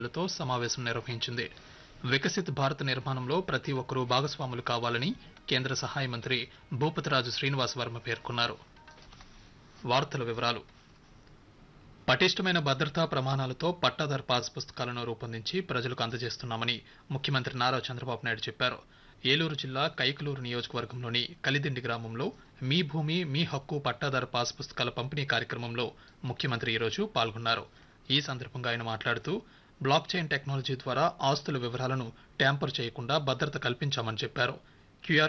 తో సమావేశం నిర్వహించింది వికసిత్ భారత్ నిర్మాణంలో ప్రతి ఒక్కరూ భాగస్వాములు కావాలని కేంద్ర సహాయ మంత్రి భూపతిరాజు శ్రీనివాస్ వర్మ పేర్కొన్నారు వార్తల వివరాలు పటిష్టమైన భద్రతా ప్రమాణాలతో పట్టాదార్ పాస్ పుస్తకాలను రూపొందించి ప్రజలకు అందజేస్తున్నామని ముఖ్యమంత్రి నారా చంద్రబాబు నాయుడు చెప్పారు ఏలూరు జిల్లా కైకలూరు నియోజకవర్గంలోని కలిదిండి గ్రామంలో మీ భూమి మీ హక్కు పట్టాదార్ పాస్ పుస్తకాల పంపిణీ కార్యక్రమంలో ముఖ్యమంత్రి ఈరోజు పాల్గొన్నారు ఈ సందర్భంగా ఆయన మాట్లాడుతూ బ్లాక్ చైన్ టెక్నాలజీ ద్వారా ఆస్తుల వివరాలను ట్యాంపర్ చేయకుండా భద్రత కల్పించామని చెప్పారు క్యూఆర్